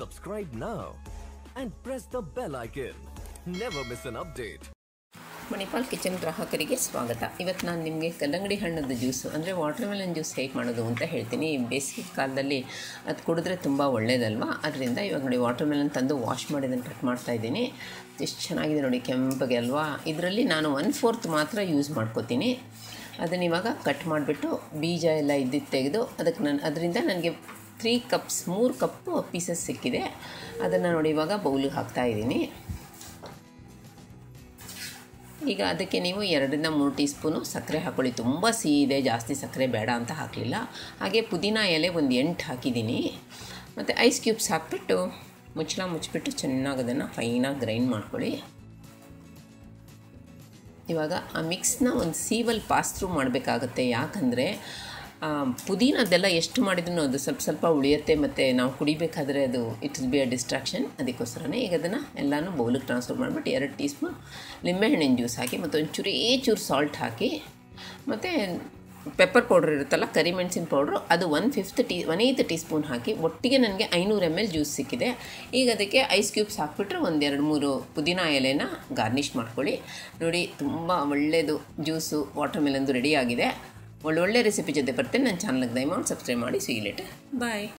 Subscribe now and press the bell icon. Never miss an update. Manipal kitchen ಗ್ರಾಹಕರಿಗೆ ಸ್ವಾಗತ ಇವತ್ತು ನಾನು ನಿಮಗೆ ಕಲ್ಲಂಗಡಿ ಹಣ್ಣದ ಜ್ಯೂಸು ಅಂದರೆ ವಾಟರ್ಮೆಲನ್ ಜ್ಯೂಸ್ ಹೇಗೆ ಮಾಡೋದು ಅಂತ ಹೇಳ್ತೀನಿ ಈ ಬೇಸಿಗೆ ಕಾಲದಲ್ಲಿ ಅದು ಕುಡಿದ್ರೆ ತುಂಬ ಒಳ್ಳೇದಲ್ವಾ ಅದರಿಂದ ಇವಾಗ ನೋಡಿ ವಾಟರ್ಮೆಲನ್ ತಂದು ವಾಶ್ ಮಾಡಿ ಅದನ್ನು ಕಟ್ ಮಾಡ್ತಾ ಇದ್ದೀನಿ ಎಷ್ಟು ಚೆನ್ನಾಗಿದೆ ನೋಡಿ ಕೆಂಪಗೆ ಅಲ್ವಾ ಇದರಲ್ಲಿ ನಾನು ಒನ್ ಫೋರ್ತ್ ಮಾತ್ರ ಯೂಸ್ ಮಾಡ್ಕೋತೀನಿ ಅದನ್ನ ಇವಾಗ ಕಟ್ ಮಾಡಿಬಿಟ್ಟು ಬೀಜ ಎಲ್ಲ ಇದ್ದಿದ್ದು ತೆಗೆದು ಅದಕ್ಕೆ ನಾನು ಅದರಿಂದ ನನಗೆ ತ್ರೀ ಕಪ್ಸ್ ಮೂರು ಕಪ್ಪು ಪೀಸಸ್ ಸಿಕ್ಕಿದೆ ಅದನ್ನು ನೋಡಿ ಇವಾಗ ಬೌಲಿಗೆ ಹಾಕ್ತಾ ಇದ್ದೀನಿ ಈಗ ಅದಕ್ಕೆ ನೀವು ಎರಡರಿಂದ ಮೂರು ಟೀ ಸ್ಪೂನು ಸಕ್ಕರೆ ಹಾಕ್ಕೊಳ್ಳಿ ತುಂಬ ಸಿಹಿ ಇದೆ ಜಾಸ್ತಿ ಸಕ್ಕರೆ ಬೇಡ ಅಂತ ಹಾಕಲಿಲ್ಲ ಹಾಗೆ ಪುದೀನ ಎಲೆ ಒಂದು ಎಂಟು ಹಾಕಿದ್ದೀನಿ ಮತ್ತು ಐಸ್ ಕ್ಯೂಬ್ಸ್ ಹಾಕ್ಬಿಟ್ಟು ಮುಚ್ಚಳ ಮುಚ್ಚಿಬಿಟ್ಟು ಚೆನ್ನಾಗಿ ಅದನ್ನು ಫೈನಾಗಿ ಗ್ರೈಂಡ್ ಮಾಡ್ಕೊಳ್ಳಿ ಇವಾಗ ಆ ಮಿಕ್ಸ್ನ ಒಂದು ಸೀವಲ್ಲಿ ಪಾಸ್ ಥ್ರೂ ಮಾಡಬೇಕಾಗತ್ತೆ ಯಾಕಂದರೆ ಪುದೀನದೆಲ್ಲ ಎಷ್ಟು ಮಾಡಿದ್ರೂ ಅದು ಸ್ವಲ್ಪ ಸ್ವಲ್ಪ ಉಳಿಯುತ್ತೆ ಮತ್ತು ನಾವು ಕುಡಿಬೇಕಾದ್ರೆ ಅದು it will be a distraction ಅದಕ್ಕೋಸ್ಕರನೇ ಈಗ ಅದನ್ನು ಎಲ್ಲನೂ ಬೌಲಿಗೆ ಟ್ರಾನ್ಸ್ಫರ್ ಮಾಡಿಬಿಟ್ಟು ಎರಡು ಟೀ ಸ್ಪೂನ್ ಲಿಂಬೆಹಣ್ಣಿನ ಜ್ಯೂಸ್ ಹಾಕಿ ಮತ್ತು ಒಂದು ಚೂರೇ ಚೂರು ಸಾಲ್ಟ್ ಹಾಕಿ ಮತ್ತು ಪೆಪ್ಪರ್ ಪೌಡ್ರ್ ಇರುತ್ತಲ್ಲ ಕರಿಮೆಣಸಿನ ಪೌಡ್ರು ಅದು one fifth tea one eighth teaspoon ಹಾಕಿ ಒಟ್ಟಿಗೆ ನನಗೆ ಐನೂರು ಎಮ್ ಎಲ್ ಜ್ಯೂಸ್ ಸಿಕ್ಕಿದೆ ಈಗ ಅದಕ್ಕೆ ಐಸ್ ಕ್ಯೂಬ್ಸ್ ಹಾಕ್ಬಿಟ್ರೆ ಒಂದು ಎರಡು ಮೂರು ಪುದೀನ ಎಲೆನ ಗಾರ್ನಿಷ್ ಮಾಡ್ಕೊಳ್ಳಿ ನೋಡಿ ತುಂಬ ಒಳ್ಳೆಯದು ಜ್ಯೂಸು ವಾಟರ್ ಮೆಲನ್ದು ರೆಡಿ ಆಗಿದೆ ಒಳ್ಳೊಳ್ಳೆ ರೆಸಿಪಿ ಜೊತೆ ಬರ್ತೇನೆ ನನ್ನ ಚಾನಲ್ಗೆ ದಯಮಾಡಿ ಸಬ್ಸ್ಕ್ರೈಬ್ ಮಾಡಿ ಸಿಗ್ಲೇಟ್ ಬಾಯ್